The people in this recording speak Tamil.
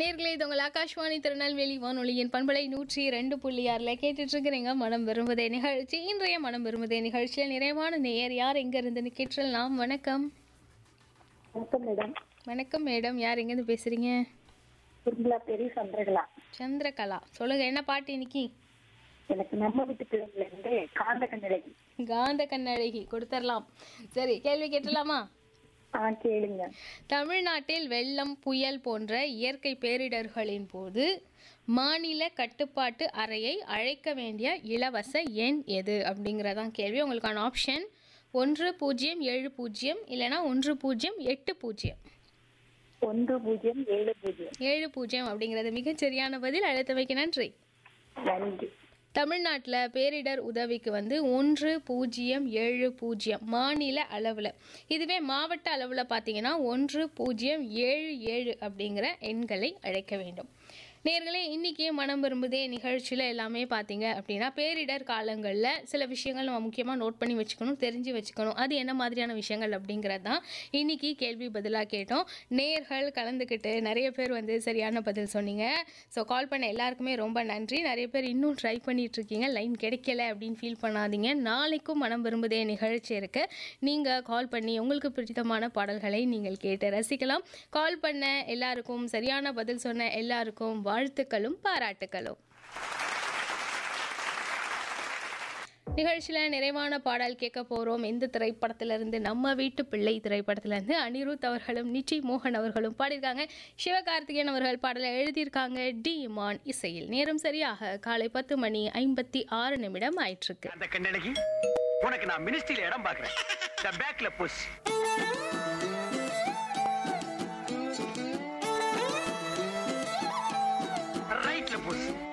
நேர்களே இது உங்கள் ஆகாஷ்வாணி திருநெல்வேலி வானொலியின் பண்பலை நூற்றி ரெண்டு புள்ளி ஆறில் கேட்டுட்டு இருக்கிறீங்க மனம் விரும்புதே நிகழ்ச்சி இன்றைய மனம் விரும்புதே நிகழ்ச்சியில் நிறைவான நேயர் யார் எங்க இருந்துன்னு கேட்டலாம் வணக்கம் வணக்கம் மேடம் வணக்கம் மேடம் யார் எங்கேருந்து பேசுறீங்க குறும்பலா பெரிய சந்திரகலா சந்திரகலா சொல்லுங்க என்ன பாட்டு இன்னைக்கு எனக்கு நம்ம வீட்டு பிள்ளைங்கள இருந்து காந்த கண்ணழகி காந்த கண்ணழகி கொடுத்துடலாம் சரி கேள்வி கேட்டலாமா ஆ கேளுங்க தமிழ்நாட்டில் வெள்ளம் புயல் போன்ற இயற்கை பேரிடர்களின் போது மாநில கட்டுப்பாட்டு அறையை அழைக்க வேண்டிய இலவச எண் எது அப்படிங்கிறதான் கேள்வி உங்களுக்கான ஆப்ஷன் ஒன்று பூஜ்ஜியம் ஏழு பூஜ்ஜியம் இல்லைனா ஒன்று பூஜ்ஜியம் எட்டு பூஜ்ஜியம் ஒன்று பூஜ்ஜியம் ஏழு பூஜ்ஜியம் ஏழு பூஜ்ஜியம் அப்படிங்கிறது மிகச் சரியான பதில் அழைத்தமைக்கு நன்றி நன்றி தமிழ்நாட்டில் பேரிடர் உதவிக்கு வந்து ஒன்று பூஜ்ஜியம் ஏழு பூஜ்ஜியம் மாநில அளவில் இதுவே மாவட்ட அளவில் பார்த்தீங்கன்னா ஒன்று பூஜ்ஜியம் ஏழு ஏழு அப்படிங்கிற எண்களை அழைக்க வேண்டும் நேர்களே இன்றைக்கி மனம் விரும்புதே நிகழ்ச்சியில் எல்லாமே பார்த்தீங்க அப்படின்னா பேரிடர் காலங்களில் சில விஷயங்கள் நம்ம முக்கியமாக நோட் பண்ணி வச்சுக்கணும் தெரிஞ்சு வச்சுக்கணும் அது என்ன மாதிரியான விஷயங்கள் அப்படிங்கிறது தான் இன்றைக்கி கேள்வி பதிலாக கேட்டோம் நேர்கள் கலந்துக்கிட்டு நிறைய பேர் வந்து சரியான பதில் சொன்னீங்க ஸோ கால் பண்ண எல்லாருக்குமே ரொம்ப நன்றி நிறைய பேர் இன்னும் ட்ரை பண்ணிட்டு இருக்கீங்க லைன் கிடைக்கல அப்படின்னு ஃபீல் பண்ணாதீங்க நாளைக்கும் மனம் விரும்புதே நிகழ்ச்சி இருக்கு நீங்கள் கால் பண்ணி உங்களுக்கு பிடித்தமான பாடல்களை நீங்கள் கேட்டு ரசிக்கலாம் கால் பண்ண எல்லாருக்கும் சரியான பதில் சொன்ன எல்லாருக்கும் வாழ்த்துக்களும் பாராட்டுக்களும் நிகழ்ச்சியில் நிறைவான பாடல் கேட்க போகிறோம் எந்த திரைப்படத்திலிருந்து நம்ம வீட்டு பிள்ளை திரைப்படத்திலிருந்து அனிருத் அவர்களும் நிச்சி மோகன் அவர்களும் பாடியிருக்காங்க சிவகார்த்திகேயன் அவர்கள் பாடலை எழுதியிருக்காங்க டி இமான் இசையில் நேரம் சரியாக காலை பத்து மணி ஐம்பத்தி ஆறு நிமிடம் ஆயிட்டிருக்கு அந்த கண்ணழகி உனக்கு நான் மினிஸ்ட்ரியில இடம் பாக்குறேன் இந்த பேக்ல புஷ் ரைட்ல புஷ்